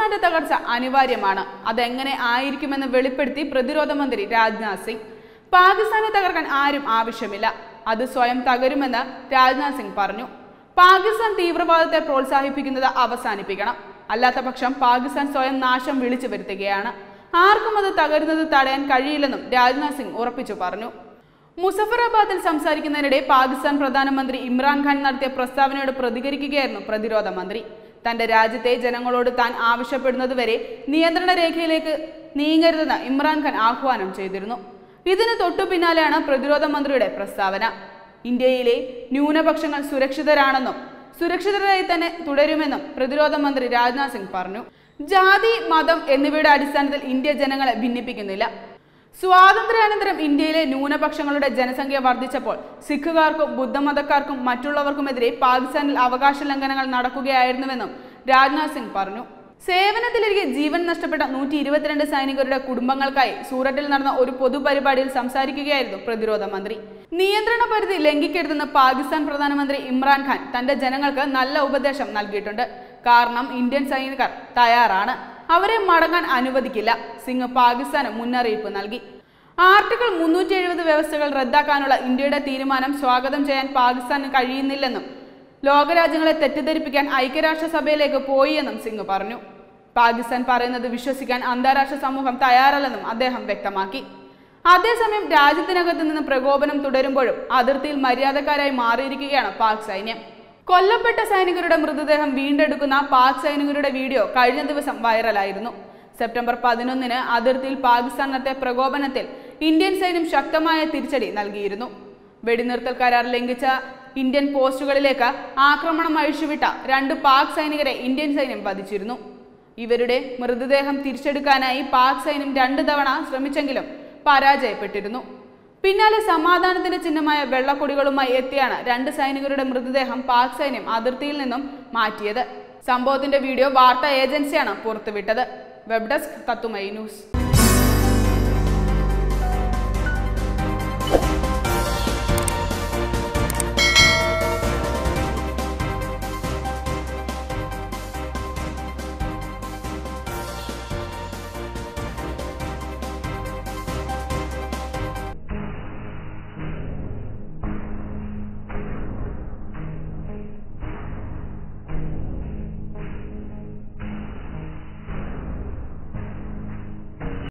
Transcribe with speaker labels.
Speaker 1: പാകിസ്ഥാന്റെ തകർച്ച അനിവാര്യമാണ് അതെങ്ങനെ ആയിരിക്കുമെന്ന് വെളിപ്പെടുത്തി പ്രതിരോധ മന്ത്രി രാജ്നാഥ് സിംഗ് പാകിസ്ഥാനെ തകർക്കാൻ ആരും ആവശ്യമില്ല അത് സ്വയം തകരുമെന്ന് രാജ്നാഥ് സിംഗ് പറഞ്ഞു പാകിസ്ഥാൻ തീവ്രവാദത്തെ പ്രോത്സാഹിപ്പിക്കുന്നത് അവസാനിപ്പിക്കണം അല്ലാത്ത പക്ഷം പാകിസ്ഥാൻ സ്വയം നാശം വിളിച്ചു വരുത്തുകയാണ് ആർക്കും അത് തകരുന്നത് തടയാൻ കഴിയില്ലെന്നും രാജ്നാഥ് സിംഗ് ഉറപ്പിച്ചു പറഞ്ഞു മുസഫറാബാദിൽ സംസാരിക്കുന്നതിനിടെ പാകിസ്ഥാൻ പ്രധാനമന്ത്രി ഇമ്രാൻഖാൻ നടത്തിയ പ്രസ്താവനയോട് പ്രതികരിക്കുകയായിരുന്നു പ്രതിരോധ മന്ത്രി തന്റെ രാജ്യത്തെ ജനങ്ങളോട് താൻ ആവശ്യപ്പെടുന്നതുവരെ നിയന്ത്രണ രേഖയിലേക്ക് നീങ്ങരുതെന്ന് ഇമ്രാൻഖാൻ ആഹ്വാനം ചെയ്തിരുന്നു ഇതിന് തൊട്ടു പിന്നാലെയാണ് പ്രതിരോധ മന്ത്രിയുടെ പ്രസ്താവന ഇന്ത്യയിലെ ന്യൂനപക്ഷങ്ങൾ സുരക്ഷിതരാണെന്നും സുരക്ഷിതരായി തന്നെ തുടരുമെന്നും പ്രതിരോധ മന്ത്രി രാജ്നാഥ് സിംഗ് പറഞ്ഞു ജാതി മതം എന്നിവയുടെ അടിസ്ഥാനത്തിൽ ഇന്ത്യ ജനങ്ങളെ ഭിന്നിപ്പിക്കുന്നില്ല സ്വാതന്ത്ര്യാനന്തരം ഇന്ത്യയിലെ ന്യൂനപക്ഷങ്ങളുടെ ജനസംഖ്യ വർദ്ധിച്ചപ്പോൾ സിഖുകാർക്കും ബുദ്ധമതക്കാർക്കും മറ്റുള്ളവർക്കുമെതിരെ പാകിസ്ഥാനിൽ അവകാശ ലംഘനങ്ങൾ നടക്കുകയായിരുന്നുവെന്നും രാജ്നാഥ് സിംഗ് പറഞ്ഞു സേവനത്തിലിരിക്കെ ജീവൻ നഷ്ടപ്പെട്ട നൂറ്റി ഇരുപത്തിരണ്ട് സൈനികരുടെ കുടുംബങ്ങൾക്കായി സൂററ്റിൽ നടന്ന ഒരു പൊതുപരിപാടിയിൽ സംസാരിക്കുകയായിരുന്നു പ്രതിരോധ മന്ത്രി നിയന്ത്രണ പരിധി ലംഘിക്കരുതെന്ന് പാകിസ്ഥാൻ പ്രധാനമന്ത്രി ഇമ്രാൻഖാൻ തന്റെ ജനങ്ങൾക്ക് നല്ല ഉപദേശം നൽകിയിട്ടുണ്ട് കാരണം ഇന്ത്യൻ സൈനികർ തയ്യാറാണ് അവരെ മടങ്ങാൻ അനുവദിക്കില്ല സിംഗ് പാകിസ്ഥാന് മുന്നറിയിപ്പ് നൽകി ആർട്ടിക്കിൾ മുന്നൂറ്റി എഴുപത് വ്യവസ്ഥകൾ റദ്ദാക്കാനുള്ള ഇന്ത്യയുടെ തീരുമാനം സ്വാഗതം ചെയ്യാൻ പാകിസ്ഥാന് കഴിയുന്നില്ലെന്നും ലോകരാജ്യങ്ങളെ തെറ്റിദ്ധരിപ്പിക്കാൻ ഐക്യരാഷ്ട്രസഭയിലേക്ക് പോയി എന്നും സിംഗ് പറഞ്ഞു പാകിസ്ഥാൻ പറയുന്നത് വിശ്വസിക്കാൻ അന്താരാഷ്ട്ര സമൂഹം തയ്യാറല്ലെന്നും അദ്ദേഹം വ്യക്തമാക്കി അതേസമയം രാജ്യത്തിനകത്ത് നിന്ന് പ്രകോപനം തുടരുമ്പോഴും അതിർത്തിയിൽ മര്യാദക്കാരായി മാറിയിരിക്കുകയാണ് പാക് സൈന്യം കൊല്ലപ്പെട്ട സൈനികരുടെ മൃതദേഹം വീണ്ടെടുക്കുന്ന പാക് സൈനികരുടെ വീഡിയോ കഴിഞ്ഞ ദിവസം വൈറലായിരുന്നു സെപ്റ്റംബർ പതിനൊന്നിന് അതിർത്തിയിൽ പാകിസ്ഥാൻ നടത്തിയ പ്രകോപനത്തിൽ ഇന്ത്യൻ സൈന്യം ശക്തമായ തിരിച്ചടി നൽകിയിരുന്നു വെടിനിർത്തൽ കരാർ ലംഘിച്ച ഇന്ത്യൻ പോസ്റ്റുകളിലേക്ക് ആക്രമണം അഴിച്ചുവിട്ട രണ്ട് പാക് സൈനികരെ ഇന്ത്യൻ സൈന്യം വധിച്ചിരുന്നു ഇവരുടെ മൃതദേഹം തിരിച്ചെടുക്കാനായി പാക് സൈന്യം രണ്ട് തവണ ശ്രമിച്ചെങ്കിലും പരാജയപ്പെട്ടിരുന്നു പിന്നാലെ സമാധാനത്തിന്റെ ചിഹ്നമായ വെള്ളക്കൊടികളുമായി എത്തിയാണ് രണ്ട് സൈനികരുടെ മൃതദേഹം പാക് സൈന്യം അതിർത്തിയിൽ നിന്നും മാറ്റിയത് സംഭവത്തിന്റെ വീഡിയോ വാർത്താ ഏജൻസിയാണ് പുറത്തുവിട്ടത് വെബ് ഡെസ്ക് തത്തുമൈ ന്യൂസ്